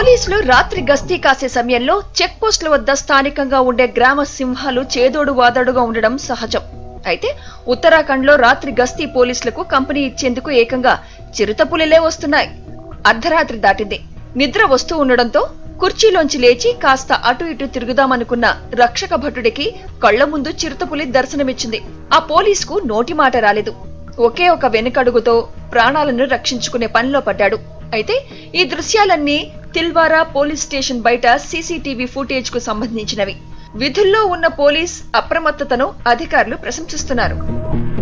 పోలీసులు రాత్రి గస్తీ కాసే సమయంలో చెక్ పోస్టుల వద్ద స్థానికంగా ఉండే గ్రామ సింహాలు చేదోడు వాదోడుగా ఉండడం సహజం అయితే ఉత్తరాఖండ్ లో రాత్రి గస్తీ పోలీసులకు కంపెనీ ఇచ్చేందుకు ఏకంగా చిరుతపులిలే వస్తున్నాయి అర్ధరాత్రి దాటింది నిద్ర వస్తూ ఉండడంతో కుర్చీలోంచి లేచి కాస్త అటు ఇటు తిరుగుదామనుకున్న రక్షక భటుడికి కళ్ల ముందు చిరుతపులి దర్శనమిచ్చింది ఆ పోలీసుకు నోటి మాట రాలేదు ఒకే ఒక వెనుకడుగుతో ప్రాణాలను రక్షించుకునే పనిలో పడ్డాడు అయితే ఈ దృశ్యాలన్నీ తిల్వారా పోలీస్ స్టేషన్ బయట సీసీటీవీ ఫుటేజ్ కు సంబంధించినవి విధుల్లో ఉన్న పోలీస్ అప్రమత్తతను అధికారులు ప్రశంసిస్తున్నారు